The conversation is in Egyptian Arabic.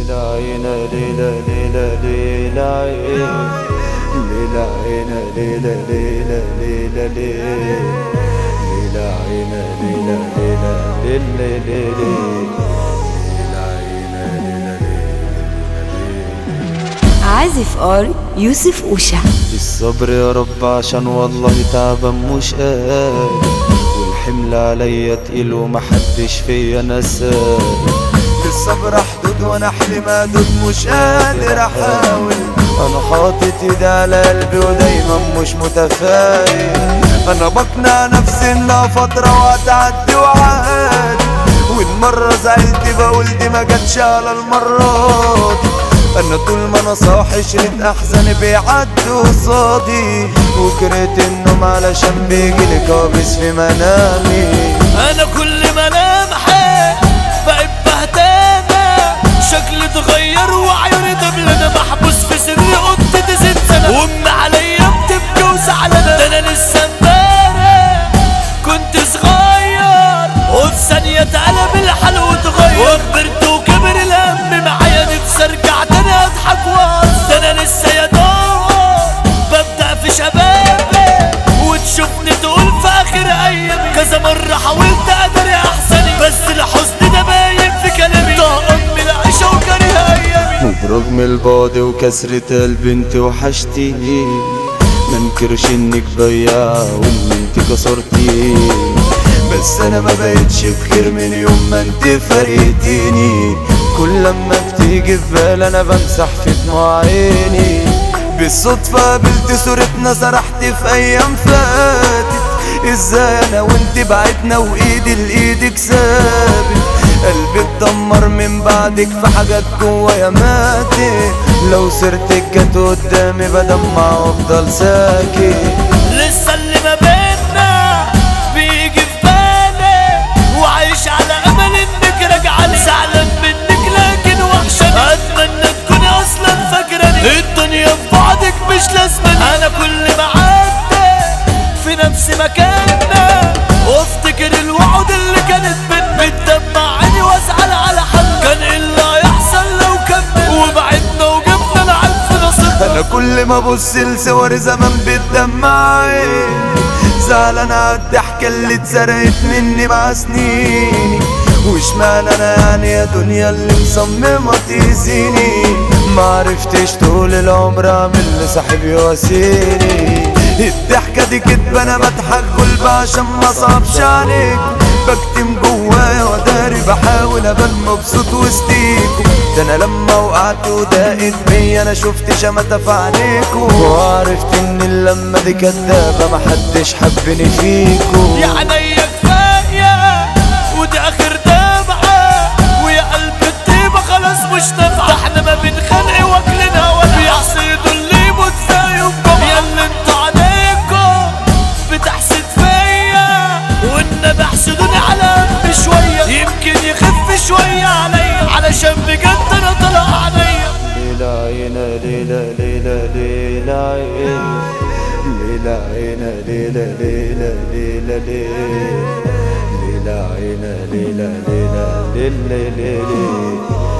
ليلة عينا ليلة ليلة ليلة عين ليلة عينا ليلة ليلة ليلة ليلة ليلة عينا ليلة ليلة ليلة ليلة ليلة عينا ليلة ليلة عازف ار يوسف أوشا الصبر يا رب عشان والله تعبان مش قادر والحمل عليا تقيل ومحدش فيا نساه الصبر حدود وانا حلم ادود مش قادر احاول انا حاطط ايدي على قلبي ودايما مش متفائل انا بقنع نفسي انها فترة وهتعدي وعادي والمرة زعلت بقول دي ما جاتش على المرة دي انا طول ما انا صاحي شريط احزان بيعدوا قصادي وكرهت النوم علشان بيجيلي كابس في منامي انا كل ما ملامحي بقيت بهتانة شكلي اتغير وعيوني دبلانة محبوس في سري اوضتي ست سنة وامي عليا بتبكي وزعلانة ده انا لسه امبارح كنت صغير وفي ثانية اتقلب الحال واتغير وكبرت وكبر الهم معايا نفسي ارجع تاني اضحك واهزر ده انا لسه يا دوب ببدأ في شبابي وتشوفني تقول في اخر ايامي كذا مرة حاولت اداري احسني بس الحزن ده باين في كلامي ده امي العيشة وكاره ايامي وبرغم البعد وكسرة قلبي انت وحشتي منكرش انك بياعة وان انت كسرتي بس انا ما بقتش بخير من يوم ما انت فرقتيني كل لما بتيجي في بالي انا بمسح في دموع عيني بالصدفة قابلت صورتنا سرحت في ايام فاتت ازاي انا وانت بعدنا وايدي لايدك ثابت قلبي اتدمر من بعدك في حاجات جوايا ماتت لو سيرتك جت قدامي بدمع وافضل ساكت لسه اللي ما بينا بيجي في بالي وعايش على امل انك راجعه لي زعلان منك لكن وحشاني اتمنى تكوني اصلا فاكراني الدنيا في بعدك مش لازماني انا كل ما عدي في نفس مكاننا وافتكر الوعود اللي كانت بينا بتدمع عيني وازعل على حل كان ايه اللي هيحصل لو كمل وبعدنا وجبنا العيب في نصيبنا انا كل ما ابص لصور زمان بتدمعي زعلان على الضحكة اللي اتسرقت مني مع سنيني وش معنى انا يعني يا دنيا اللي مصممة تأذيني معرفتش طول العمر اعمل لصاحبي واسيني الضحكة دي كدبة انا بضحك قلبي عشان ما صعبش عليك بكتم جوايا وداري بحاول ابان مبسوط وسطيكوا ده انا لما وقعت وضاقت بيا انا شفت شماتة في عينيكوا وعرفت ان اللمة دي كدابة محدش حبني فيكوا يا عينيا كفاية ودي اخر دمعة ويا قلب الطيبة خلاص مش نافعة ده احنا ما بنخلق واكلنا ولا بيحسدوا اللي يموت في يوم جمعة يا اللي انتوا عليكم بتحسد فيا وان بحسدوني على قلبي شوية يمكن يخف شوية عليا علشان بجد انا طلع عليا ليلة عينا ليلة ليلة ليلة عين ليلة عينا ليلة ليلة ليلة ليلة ليلة عينا ليلة ليلة ليلة ليلة